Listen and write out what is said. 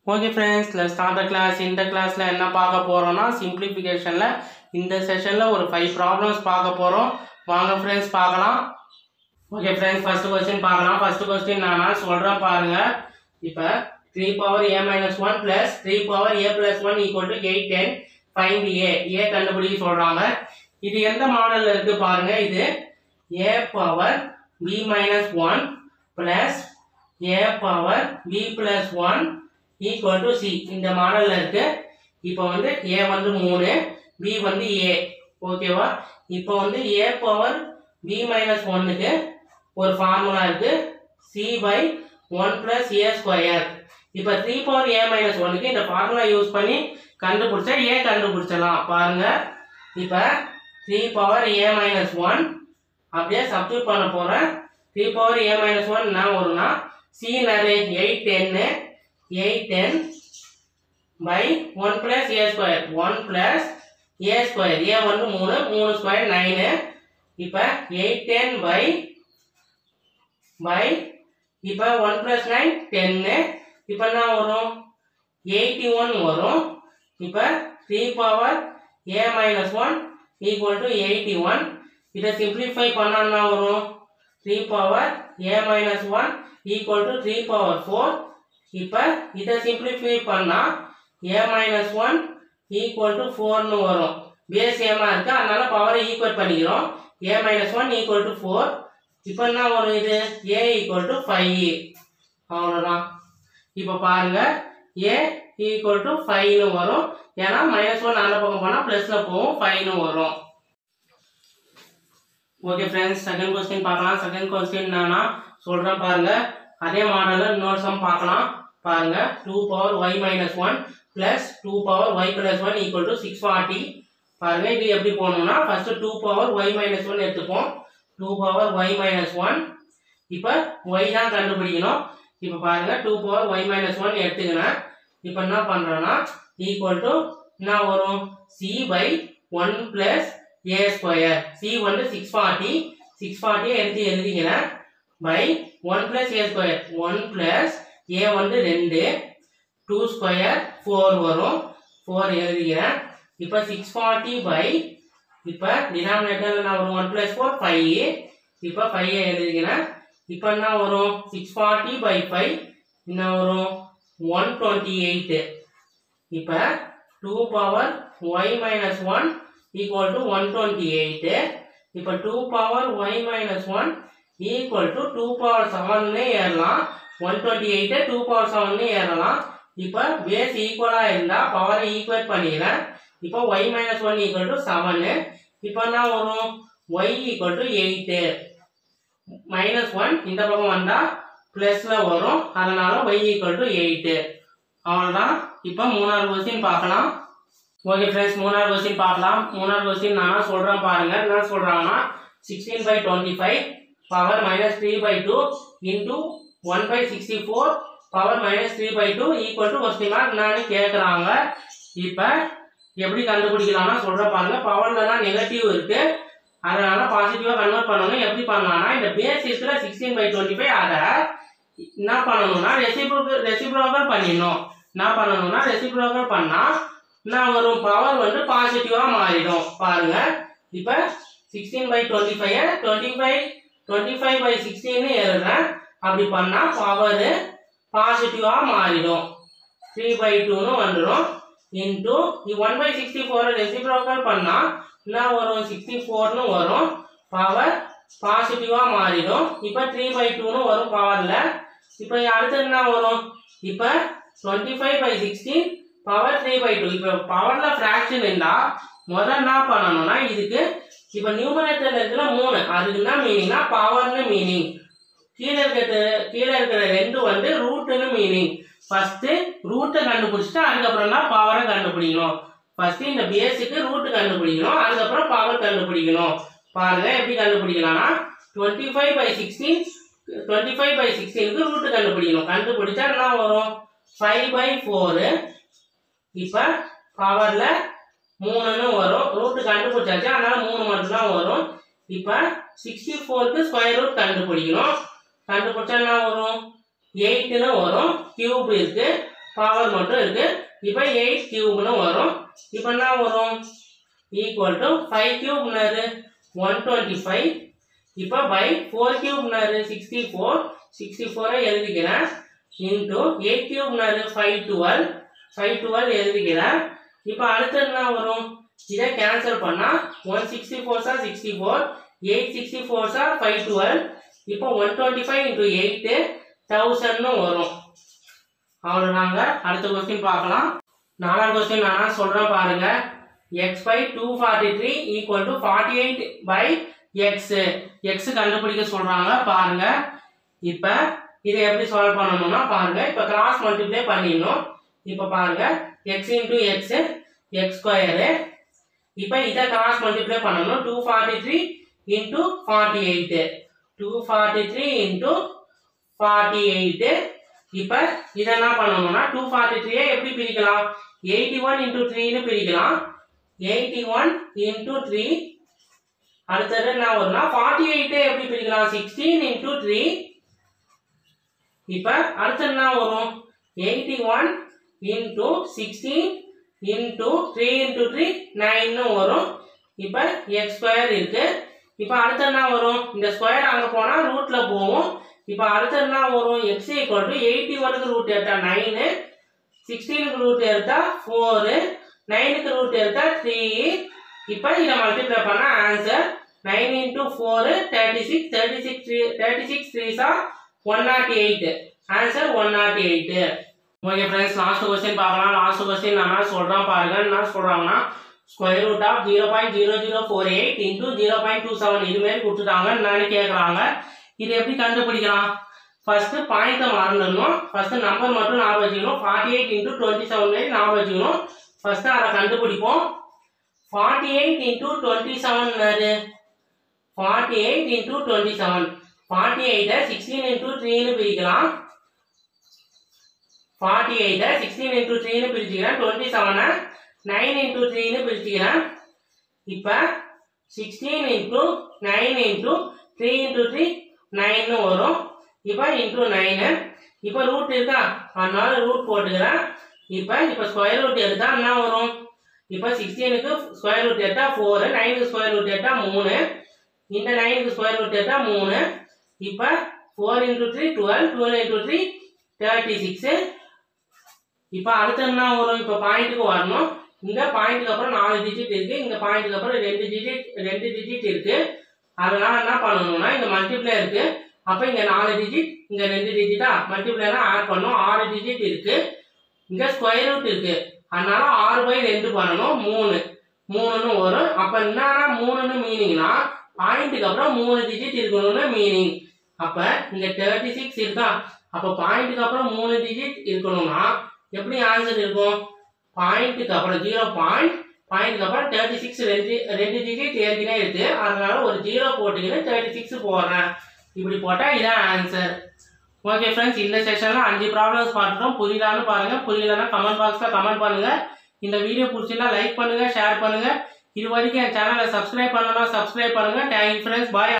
okay friends let's start the class இந்த கிளாஸில் என்ன பார்க்க போகிறோம்னா சிம்பிளிஃபிகேஷனில் இந்த செஷனில் ஒரு ஃபைவ் ப்ராப்ளம்ஸ் பார்க்க போகிறோம் வாங்க ஃப்ரெண்ட்ஸ் பார்க்கலாம் ஓகே ஃப்ரெண்ட்ஸ் ஃபர்ஸ்ட் கொஸ்டின் பார்க்கலாம் ஃபர்ஸ்ட் கொஸ்டின் நான் சொல்கிறேன் பாருங்கள் இப்போ three power a minus one plus three power a plus one equal to eight ten find a a கண்டுபிடிக்க சொல்கிறாங்க இது எந்த மாடலில் இருக்குது பாருங்கள் இது a power b minus one plus a power b plus one equal to c இந்த மாடலில் இருக்கு இப்போ வந்து ஏ வந்து மூணு பி வந்து ஏ ஓகேவா இப்போ வந்து ஏ பவர் பி மைனஸ் ஒன்னுக்கு ஒரு ஃபார்முலா இருக்கு c by one plus a square இப்போ த்ரீ பவர் ஏ மைனஸ் ஒன்னுக்கு இந்த ஃபார்முலா யூஸ் பண்ணி கண்டுபிடிச்சா ஏ கண்டுபிடிச்சலாம் பாருங்க இப்போ three power a minus one அப்படியே சப்ஸ்டியூட் பண்ண போகிறேன் three power a minus one என்ன வரும்னா சி நிறைய எயிட் டென்னு eight ten by one plus a square one plus a square a வந்து மூணு மூணு ஸ்கொயர் நைனு இப்போ எயிட் டென் பை பை இப்போ ஒன் ப்ளஸ் நைன் டென்னு இப்போ என்ன வரும் எயிட்டி ஒன் வரும் இப்போ three power a minus one equal to eighty one இதை சிம்பிளிஃபை பண்ணால் என்ன வரும் three power a minus one equal to three power four இப்போ இதை சிம்பிளிஃபை பண்ணால் a minus one equal to ஃபோர்னு வரும் பேஸ் ஏமா இருக்கு அதனால பவரை ஈக்குவல் பண்ணிக்கிறோம் a minus one equal to four இப்போ என்ன வரும் இது ஏ ஈக்குவல் டு ஃபைவ் அவ்வளோதான் இப்போ பாருங்க ஏ ஈக்குவல் டு ஃபைவ்னு வரும் ஏன்னா மைனஸ் ஒன் அந்த பக்கம் போனால் ப்ளஸில் போகும் ஃபைவ்னு வரும் ஓகே ஃப்ரெண்ட்ஸ் செகண்ட் கொஸ்டின் பார்க்கலாம் செகண்ட் கொஸ்டின் என்னன்னா சொல்கிறேன் பாருங்க அதே மாடலில் இன்னொரு சம் பார்க்கலாம் பாருங்க two power y minus one plus two power y plus one equal to six forty பாருங்க இது எப்படி போகணும்னா first two power y minus one எடுத்துப்போம் two power y minus one இப்போ ஒய் தான் கண்டுபிடிக்கணும் இப்போ பாருங்க two power y minus one எடுத்துக்கினேன் இப்போ என்ன பண்ணுறேன்னா ஈக்குவல் டு என்ன வரும் C by one plus a square c வந்து சிக்ஸ் ஃபார்ட்டி சிக்ஸ் ஃபார்ட்டியை எடுத்து எழுதிக்கிறேன் by one plus a square one plus a வந்து ரெண்டு டூ ஸ்கொயர் ஃபோர் வரும் ஃபோர் எழுதிக்கிறேன் இப்போ சிக்ஸ் ஃபார்ட்டி பை இப்போ டினாமினேட்டர் என்ன வரும் ஒன் ப்ளஸ் ஃபோர் ஃபைவ் இப்போ ஃபைவ் எழுதிக்கிறேன் இப்போ என்ன வரும் சிக்ஸ் ஃபார்ட்டி பை ஃபைவ் என்ன வரும் ஒன் டுவெண்ட்டி எயிட்டு இப்போ two power y minus one equal to one twenty eight இப்போ two power y minus one equal to two power செவன்னு ஏறலாம் one twenty eight two power செவன்னு ஏறலாம் இப்போ base ஈக்குவலாக இருந்தால் பவரை ஈக்குவேட் பண்ணிக்கிறேன் இப்போ y minus one equal to seven இப்போ என்ன வரும் y equal to eight minus one இந்த பக்கம் வந்தால் ப்ளஸில் வரும் அதனால ஒய் ஈக்குவல் டு எயிட்டு அவ்வளோதான் இப்போ மூணாவது கொஸ்டின் பார்க்கலாம் ஓகே ஃப்ரெண்ட்ஸ் மூணாவது கொஸ்டின் பார்க்கலாம் மூணாவது கொஸ்டின் நான் சொல்கிறேன் பாருங்கள் என்ன சொல்கிறாங்கன்னா sixteen by twenty five power minus three by two into one by sixty four power minus three by two equal to question mark என்னன்னு கேட்குறாங்க இப்போ எப்படி கண்டுபிடிக்கலாம்னா சொல்கிறேன் பாருங்க பவரில் தான் நெகட்டிவ் இருக்குது அதனால பாசிட்டிவாக கன்வெர்ட் பண்ணணும் எப்படி பண்ணலாம்னா இந்த பேஸ் இருக்கிற சிக்ஸ்டீன் பை டுவெண்ட்டி ஃபைவ் அதை என்ன பண்ணணும்னா ரெசிப்ரோக்கல் ரெசிப்ரோக்கல் பண்ணிடணும் என்ன பண்ணணும்னா ரெசிப்ரோக்கல் பண்ணால் என்ன வரும் பவர் வந்து பாசிட்டிவாக மாறிடும் பாருங்க இப்போ sixteen by twenty five twenty five twenty five by சிக்ஸ்டீன்னு எழுதுறேன் அப்படி பண்ணால் பவர் பாசிட்டிவாக மாறிடும் த்ரீ பை டூன்னு வந்துடும் இன்டூ ஒன் பை சிக்ஸ்டி ஃபோரை ரெசிப்ரோக்கல் பண்ணால் என்ன வரும் சிக்ஸ்டி ஃபோர்னு வரும் பவர் பாசிட்டிவாக மாறிடும் இப்போ த்ரீ பை டூன்னு வரும் பவரில் இப்போ அடுத்து என்ன வரும் இப்போ twenty five by sixteen power three by two இப்போ பவரில் ஃப்ராக்ஷன் இருந்தால் முதல்ல என்ன பண்ணணும்னா இதுக்கு இப்போ நியூமரேட்டர் இருக்கிற மூணு அதுக்கு என்ன மீனிங்னா பவர்னு மீனிங் கீழே இருக்கிற கீழே இருக்கிற ரெண்டு வந்து ரூட்டுன்னு மீனிங் ஃபஸ்ட்டு ரூட்டை கண்டுபிடிச்சிட்டு அதுக்கப்புறம் தான் பவரை கண்டுபிடிக்கணும் ஃபஸ்ட்டு இந்த பேஸுக்கு ரூட்டு கண்டுபிடிக்கணும் அதுக்கப்புறம் பவர் கண்டுபிடிக்கணும் பாருங்க எப்படி கண்டுபிடிக்கலாம்னா twenty five by sixteen twenty five by சிக்ஸ்டீனுக்கு ரூட்டு கண்டுபிடிக்கணும் கண்டுபிடிச்சா என்ன வரும் ஃபைவ் பை ஃபோரு இப்போ பவரில் மூணுன்னு வரும் ரூட்டு கண்டுபிடிச்சாச்சு அதனால மூணு மட்டும்தான் வரும் இப்போ சிக்ஸ்டி ஃபோருக்கு ஸ்கொயர் ரூட் கண்டுபிடிக்கணும் கண்டுபிடிச்சா என்ன வரும் எயிட்டுன்னு வரும் கியூப் இருக்கு பவர் மட்டும் இருக்கு இப்போ எயிட் கியூப்னு வரும் இப்போ என்ன வரும் ஈக்குவல் டு ஃபைவ் கியூப்னாரு ஒன் டுவெண்ட்டி ஃபைவ் இப்போ பை ஃபோர் கியூப்னாரு சிக்ஸ்டி ஃபோர் சிக்ஸ்டி ஃபோரை எழுதிக்கிறேன் இன்ட்டு எயிட் கியூப்னாரு ஃபைவ் டுவெல் ஃபைவ் டுவெல் எழுதிக்கிறேன் இப்போ அடுத்து என்ன வரும் இதை கேன்சல் பண்ணால் ஒன் சிக்ஸ்டி ஃபோர் சார் sixty four eight sixty four சார் ஃபைவ் டுவெல் இப்போ one twenty five into eight தௌசண்ட்னு வரும் அவ்வளோதாங்க அடுத்த கொஸ்டின் பார்க்கலாம் நாலாவது கொஸ்டின் நான் சொல்கிறேன் பாருங்க x by two forty three equal to forty eight by x x கண்டுபிடிக்க சொல்கிறாங்க பாருங்க இப்போ இதை எப்படி சால்வ் பண்ணணும்னா பாருங்க இப்போ கிராஸ் மல்டிப்ளை பண்ணிடணும் இப்போ பாருங்க x into x x square இப்போ இதை கிராஸ் மல்டிப்ளை பண்ணணும் two forty three into forty eight two forty three into forty eight இப்போ இதை என்ன பண்ணணும்னா டூ ஃபார்ட்டி த்ரீயை எப்படி பிரிக்கலாம் எயிட்டி ஒன் இன்டூ த்ரீன்னு பிரிக்கலாம் எயிட்டி ஒன் இன்டூ த்ரீ அடுத்தது என்ன வரும்னா ஃபார்ட்டி எயிட்டை எப்படி பிரிக்கலாம் சிக்ஸ்டீன் இன்டூ த்ரீ இப்போ அடுத்து என்ன வரும் eighty one into sixteen into three into three நைன்னு வரும் இப்போ எக்ஸ் ஸ்கொயர் இருக்கு இப்போ அடுத்து என்ன வரும் இந்த ஸ்கொயர் அங்கே போனால் ரூட்டில் போகும் இப்போ அடுத்து என்ன வரும் எக்ஸ் ஈக்குவல் டு எயிட்டி ஒனுக்கு ரூட் எடுத்தா நைனு சிக்ஸ்டீனுக்கு ரூட் எடுத்தா ஃபோரு நைனுக்கு ரூட் எடுத்தா த்ரீ இப்போ இதை மல்டிப்ளை பண்ணால் answer nine into four thirty six thirty six three thirty six த்ரீஸா one nought eight answer one nought eight okay friends last question பார்க்கலாம் லாஸ்ட் கொஸ்டின் நான் சொல்கிறேன் பாருங்க என்ன சொல்கிறாங்கன்னா square root of zero point zero zero four eight into zero point two seven இதுமாரி கொடுத்துட்டாங்க என்னன்னு கேட்குறாங்க இது எப்படி கண்டுபிடிக்கலாம் ஃபர்ஸ்ட் பாயிண்ட்டை மறந்துடணும் ஃபர்ஸ்ட் நம்பர் மட்டும் ஞாபகம் வச்சுக்கணும் forty eight into twenty seven மாரி ஞாபகம் வச்சுக்கணும் ஃபர்ஸ்ட் அதை கண்டுபிடிப்போம் forty eight into twenty seven forty eight into twenty seven forty எயிட்டை சிக்ஸ்டீன் இன்டூ த்ரீன்னு பிரிக்கலாம் ஃபார்ட்டி எயிட்டை சிக்ஸ்டீன் இன்டூ த்ரீன்னு பிரிச்சுக்கிறேன் டுவெண்ட்டி செவனை நைன் இன்டூ த்ரீன்னு பிரிச்சுக்கிறேன் இப்போ sixteen into nine into three into three நைன்னு வரும் இப்போ இன்டூ நைனு இப்போ ரூட் இருக்கா அதனால ரூட் போட்டுக்கிறேன் இப்போ இப்போ ஸ்கொயர் ரூட் எடுத்தால் என்ன வரும் இப்போ சிக்ஸ்டீனுக்கு ஸ்கொயர் ரூட் எடுத்தால் ஃபோரு நைனுக்கு ஸ்கொயர் ரூட் எடுத்தால் மூணு இந்த நைனுக்கு ஸ்கொயர் ரூட் எடுத்தால் மூணு இப்போ four into three twelve twelve into three thirty six இப்போ அடுத்து என்ன வரும் இப்போ பாயிண்ட்டுக்கு வரணும் இங்கே பாயிண்ட்டுக்கு அப்புறம் நாலு டிஜிட் இருக்குது இங்கே பாயிண்ட்டுக்கு அப்புறம் ரெண்டு டிஜிட் ரெண்டு டிஜிட் இருக்குது அதனால என்ன பண்ணணும்னா இங்கே மல்டிப்ளை இருக்குது அப்போ இங்கே நாலு டிஜிட் இங்கே ரெண்டு டிஜிட்டா மல்டிப்ளைனா ஆட் பண்ணணும் ஆறு டிஜிட் இருக்குது இங்கே ஸ்கொயர் ரூட் இருக்குது அதனால ஆறு பை ரெண்டு பண்ணணும் மூணு மூணுன்னு வரும் அப்போ என்னன்னா மூணுன்னு மீனிங்னா பாயிண்ட்டுக்கு அப்புறம் மூணு டிஜிட் இருக்கணும்னு மீனிங் அப்போ இங்கே தேர்ட்டி சிக்ஸ் இருக்கா அப்போ பாயிண்ட்டுக்கு அப்புறம் மூணு டிஜிட் இருக்கணும்னா எப்படி ஆன்சர் இருக்கும் பாயிண்ட்டுக்கு அப்புறம் ஜீரோ பாயிண்ட் பாயிண்ட்டுக்கு அப்புறம் தேர்ட்டி சிக்ஸ் ரெண்டு ரெண்டு டிஜிட் ஏற்கனவே இருக்கு அதனால ஒரு ஜீரோ போட்டுக்கின்னு தேர்ட்டி சிக்ஸ் போடுறேன் இப்படி போட்டால் இதான் ஆன்சர் ஓகே ஃப்ரெண்ட்ஸ் இந்த செஷனில் அஞ்சு ப்ராப்ளம்ஸ் பார்த்துட்டோம் புரியலான்னு பாருங்கள் புரியலன்னா கமெண்ட் பாக்ஸில் கமெண்ட் பண்ணுங்கள் இந்த வீடியோ பிடிச்சிருந்தா லைக் பண்ணுங்கள் ஷேர் பண்ணுங்கள் இது வரைக்கும் என் சேனலை சப்ஸ்கிரைப் பண்ணலாம் சப்ஸ்கிரைப் பண்ணுங்கள் தேங்க்யூ ஃப்ரெண்ட்ஸ் பாய்